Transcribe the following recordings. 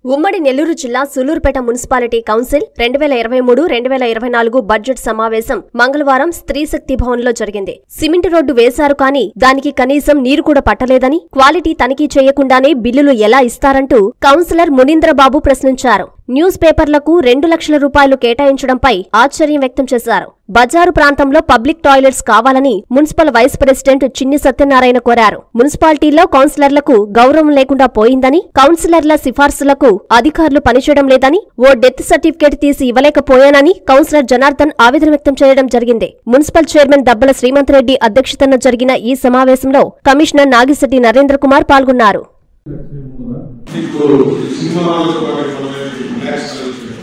ఉమ్మడి నెల్లూరు జిల్లా Sullurpeta municipality council రెండు వేల ఇరవై మూడు రెండు వేల ఇరవై నాలుగు బడ్జెట్ సమావేశం మంగళవారం స్త్రీ శక్తి భవన్లో జరిగింది సిమెంట్ రోడ్డు వేశారు కానీ దానికి కనీసం నీరు కూడా పట్టలేదని క్వాలిటీ తనిఖీ చేయకుండానే బిల్లులు ఎలా ఇస్తారంటూ కౌన్సిలర్ మునీంద్రబాబు ప్రశ్నించారు న్యూస్ పేపర్లకు రెండు లక్షల రూపాయలు కేటాయించడంపై ఆశ్చర్యం వ్యక్తం చేశారు బజారు ప్రాంతంలో పబ్లిక్ టాయిలెట్స్ కావాలని municipal vice president Chinni Satyanarayana కోరారు మున్సిపాలిటీలో కౌన్సిలర్లకు గౌరవం లేకుండా పోయిందని కౌన్సిలర్ల సిఫార్సులకు అధికారులు పనిచేయడం లేదని ఓ డెత్ సర్టిఫికేట్ తీసి ఇవ్వలేకపోయానని కౌన్సిలర్ జనార్దన్ ఆవేదన వ్యక్తం చేయడం జరిగింది మున్సిపల్ చైర్మన్ దబ్బల శ్రీమంత్ రెడ్డి అధ్యక్షతన జరిగిన ఈ సమావేశంలో కమిషనర్ నాగిశెట్టి నరేంద్ర కుమార్ పాల్గొన్నారు మీకు సినిమాలో నెక్స్ట్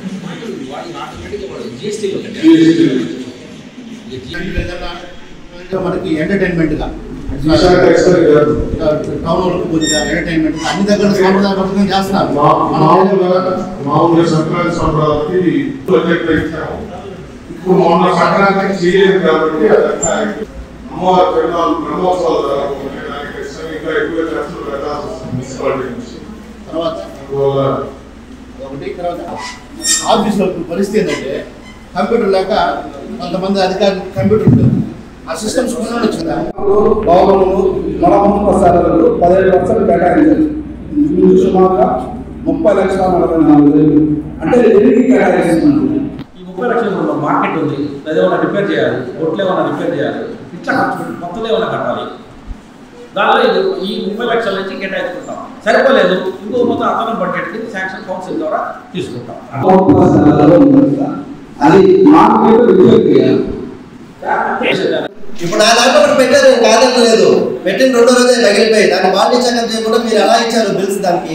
ఇంకా మనకి ఎంటర్టైన్మెంట్ గా విశాఖ ఎక్స్పైర్ కాదు టౌన్ వాళ్ళకి కొద్దిగా ఎంటర్టైన్మెంట్ అన్ని దగ్గర సాంప్రదాయ పథకం చేస్తున్నారు మా- మామూలుగా మామూలుగా సంక్రాంతి సంబరాలకి బడ్జెట్ ఇచ్చాము ఇప్పుడు మొన్న సంక్రాంతికి చేయలేదు కాబట్టి అదంతా అమ్మవారి పెళ్ళాలు బ్రహ్మోత్సవాలు జరగకుండా దానికి ఇంకా ఎక్కువ ఖర్చులు పెట్టాల్సి వస్తుంది మున్సిపాలిటీ నుంచి తర్వాత అందువల్ల ఒకటి తర్వాత ఆఫీస్లో ఇప్పుడు పరిస్థితి ఏంటంటే కంప్యూటర్ లేక కొంతమంది అధికారులు కంప్యూటర్ లేదు ఆ సిస్టమ్స్ కొన్నాడు వచ్చిందా భవనము నలభై ప్రసారాలకు పదిహేడు లక్షలు కేటాయించారు ఇంచుమించు సుమారుగా ముప్పై లక్షల నలభై నాలుగు వేలు అంటే ఎన్ని కేటాయిస్తున్నాను ఈ ముప్పై లక్షల రూపాయల మార్కెట్ ఉంది అది ఏమైనా రిపేర్ చేయాలి ఒట్లు ఏమైనా రిపేర్ చేయాలి ఇట్లా ఖర్చు పెట్టి మొత్తం ఏమైనా కట్టాలి దానిలో ఇది ఈ ముప్పై లక్షల నుంచి కేటాయించుకుంటాం సరిపోలేదు ఇంకో మొత్తం అదనం బడ్జెట్ కింద శాంక్షన్ కౌన్సిల్ ద్వారా తీసుకుంటాం ప్రసారాలలో ఉంది కదా. అది మార్కెట్ రిపేర్ చేయాలి ఇప్పుడు నా దాంట్లో ఒకటి పెట్టారు నేను కాదనలేదు పెట్టిన రెండో రోజే తగిలిపోయి దాన్ని బాడీ చెకప్ చేయకుండా మీరు ఎలా ఇచ్చారు బిల్స్ దానికి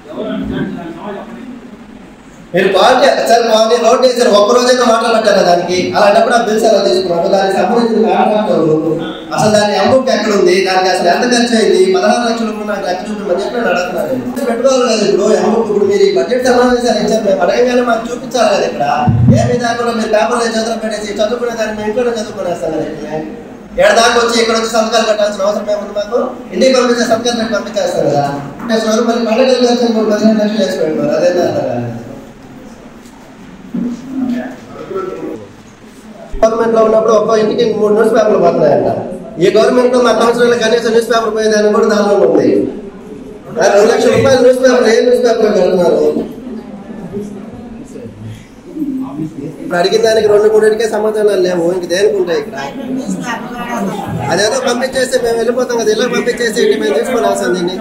మీరు క్వాలిటీ సార్ క్వాలిటీ రోడ్ వేసారు ఒక్క రోజైనా మాట్లాడబట్టారా దానికి అలాంటప్పుడు ఆ బిల్స్ ఎలా తీసుకున్నారు దానికి సంబంధించిన కాంట్రాక్టర్ అసలు దాని అమౌంట్ ఎక్కడ ఉంది దానికి అసలు ఎంత ఖర్చు అయింది పదహారు లక్షలు ఉన్న నాకు లక్ష చూపించమని చెప్పి నేను అడుగుతున్నాను నేను. పెట్టుకోవాలి కదా ఇప్పుడు అమౌంట్ ఇప్పుడు మీరు ఈ బడ్జెట్ సమావేశాలు ఇచ్చారు మేము అడగగానే మాకు చూపించాలి కదా ఇక్కడ ఏమీ దాకుండా మీరు పేపర్లో చదువు పెట్టేసి చదువుకునే దాన్ని మేము ఇంట్లోనే చదువుకునేస్తాం కదా ఇక్కడ. ఏడ దాకా వచ్చి ఇక్కడ వచ్చి సంతకాలు కట్టాల్సిన అవసరం ఏముంది మాకు ఇంటికి పంపించే సంతకాలు పెట్టి పంపించేస్తాం కదా చేస్తున్నారు మరి పండుగలు ఖర్చు ఇంకో పదిహేను లక్షలు చేసుకోండి మరి అదే గవర్నమెంట్ లో ఉన్నప్పుడు ఒక్కో ఇంటికి మూడు న్యూస్ పేపర్లు పోతున్నాయంట ఈ గవర్నమెంట్ లో మా కౌన్సిలర్ కనీసం న్యూస్ పేపర్ పోయేదాన్ని కూడా దానిలో ఉంది ఆ రెండు లక్షల రూపాయలు న్యూస్ పేపర్ ఏ న్యూస్ పేపర్ పెడుతున్నారు ఇప్పుడు అడిగిన దానికి రెండు మూడింటికే సమాధానాలు లేవు ఇంక దేనికి ఉంటాయి ఇక్కడ అదేదో పంపించేస్తే మేము వెళ్ళిపోతాం కదా ఇలా పంపించేసి ఇంటి మేము తీసుకొని వస్తాం దీన్ని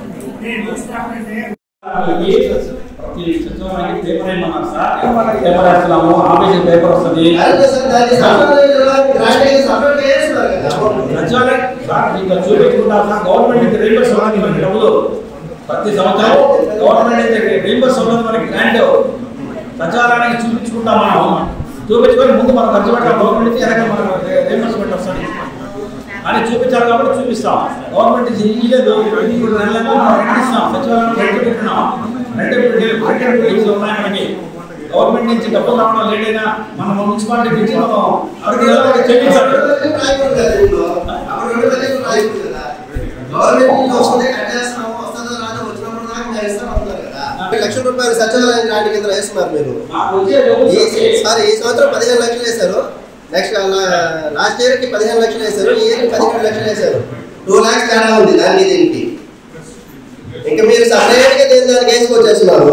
ప్రతి సచివాలయానికి పేపర్ ఏమన్నారు సార్ పేపర్ వేస్తున్నాము ఆఫీస్ పేపర్ వస్తుంది అదే సార్, దాన్ని సపరేట్ చేయడానికి గ్రాంట్ అయ్యి సపరేట్ చేస్తున్నారు కదా సచివాలయం సార్ ఇంకా చూపించుకుంటారు సార్ గవర్నమెంట్ నుంచి రీంబర్స్ అవ్వడానికి మనకి డబ్బులు ప్రతి సంవత్సరం గవర్నమెంట్ నుంచి రీంబర్స్ అవ్వడానికి మనకి గ్రాంట్ సచివాలయానికి చూపించుకుంటాం మనం చూపించుకొని ముందు మనం ఖర్చు పెట్టాం గవర్నమెంట్ నుంచి వెనక మనకు రీంబర్స్మెంట్ వస్తుంది అని చూపించాలి కాబట్టి చూపిస్తాం గవర్నమెంట్ నుంచి ఇవ్వలేదు ఇప్పుడు నెల నెల మనం రెంట్ ఇస్తాం సచివాలయం రెంట్ పెట్టినాం రెంట్ పెట్టి రెంట్ బిల్స్ ఉన్నాయి మనకి గవర్నమెంట్ నుంచి డబ్బులు రావడం లేట్ అయినా మన మున్సిపాలిటీ నుంచి మనం అడిగి ఎవరికి చెల్లించాలి లక్షల రూపాయలు సచివాలయం గ్రాంట్ కింద వేస్తున్నారు మీరు మాకు వచ్చే డబ్బులు ఈ- సారీ ఈ సంవత్సరం పదిహేను లక్షలు వేశారు నెక్స్ట్ లాస్ట్ ఇయర్ కి పదిహేను లక్షలు వేశారు ఈ ఇయర్ కి పదిహేను లక్షలు వేశారు టూ లాక్స్ తేడా ఉంది దానికి దీనికి ఇంకా మీరు సపరేట్ గా దీని దానికి వేసుకొచ్చేస్తున్నారు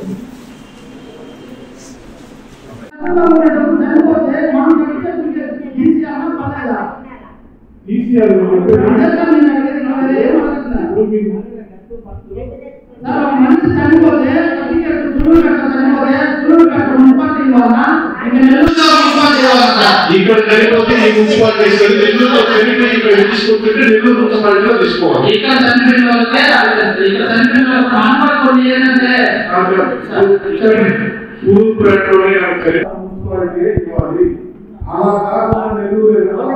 ఇక్కడ చనిపోతే ఈ మున్సిపాలిటీ తీసుకెళ్ళి నెల్లూరులో చనిపోయి ఇక్కడ తీసుకుంటుంటే నెల్లూరు మున్సిపాలిటీలో తీసుకోవాలి ఇక్కడ చనిపోయిన వాళ్ళకే రాలేదు. ఇక్కడ చనిపోయిన వాళ్ళకి మానవ కొన్ని ఏంటంటే సూర్యుపేటలోనే మున్సిపాలిటీ ఇవ్వాలి అలా కాకుండా నెల్లూరు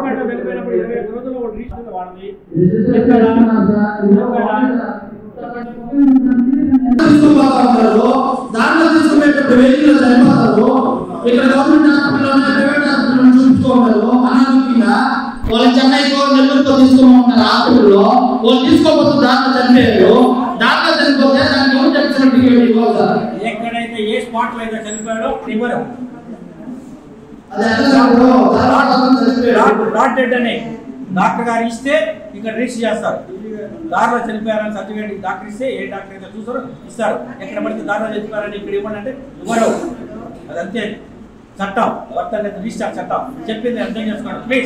దాంట్లో తీసుకునేటప్పుడు వెహికల్ చనిపోతారు ఇక్కడ గవర్నమెంట్ హాస్పిటల్ ప్రైవేట్ హాస్పిటల్ చూపించుకోవాలి అనారోగ్యంగా వాళ్ళు చెన్నైకో నెల్లూరుకో తీసుకోమంటున్నారు హాస్పిటల్లో వాళ్ళు తీసుకోకపోతే దాంట్లో చనిపోయారు దాంట్లో చనిపోతే దానికి ఎవరు చెప్తున్నట్టు సర్టిఫికేట్ ఇవ్వాలి సార్ ఎక్కడైతే ఏ స్పాట్ లో అయితే చనిపోయాడో ఇవ్వరు అది ఎట్లా సార్ ఇప్పుడు తర్వాత అతను చనిపోయాడు. డాట్ డెడ్ అని డాక్టర్ గారు ఇస్తే ఇక్కడ రిజిస్టర్ చేస్తారు దారిలో చనిపోయారని సర్టిఫికేట్ డాక్టర్ ఇస్తే ఏ డాక్టర్ అయితే చూసారో ఇస్తారు ఎక్కడ పడితే దారిలో చనిపోయారని ఇక్కడ ఇవ్వండి అంటే ఇవ్వరు అది అంతే చట్టం వర్త అనేది రిజిస్టర్ చట్టం చెప్పింది అర్థం చేసుకోండి ప్లీజ్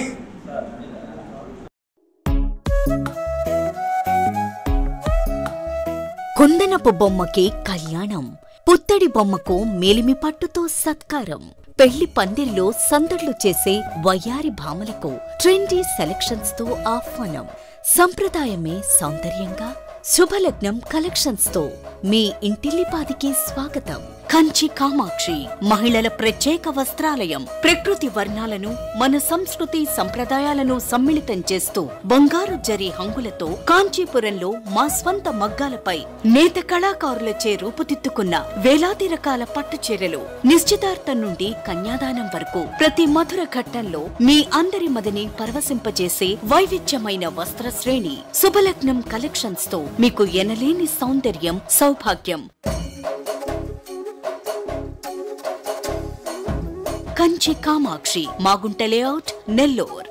కుందనపు బొమ్మకి కళ్యాణం పుత్తడి బొమ్మకు మేలిమి పట్టుతో సత్కారం పెళ్లి పందిర్లో సందడ్లు చేసే వయ్యారి భామలకు ట్రెండీ సెలక్షన్స్ తో ఆహ్వానం సంప్రదాయమే సౌందర్యంగా శుభలగ్నం కలెక్షన్స్ తో మీ ఇంటిల్లిపాదికి స్వాగతం కంచి కామాక్షి మహిళల ప్రత్యేక వస్త్రాలయం ప్రకృతి వర్ణాలను మన సంస్కృతి సంప్రదాయాలను సమ్మిళితం చేస్తూ బంగారు జరి హంగులతో కాంచీపురంలో మా స్వంత మగ్గాలపై నేత కళాకారులచే రూపుదిద్దుకున్న వేలాది రకాల పట్టు చీరలు నిశ్చితార్థం నుండి కన్యాదానం వరకు ప్రతి మధుర ఘట్టంలో మీ అందరి మదిని పరవశింపజేసే వైవిధ్యమైన వస్త్ర శ్రేణి శుభలగ్నం కలెక్షన్స్ తో మీకు ఎనలేని సౌందర్యం సౌభాగ్యం కంచి కామాక్షి మాగుంట లేఅవుట్ నెల్లూర్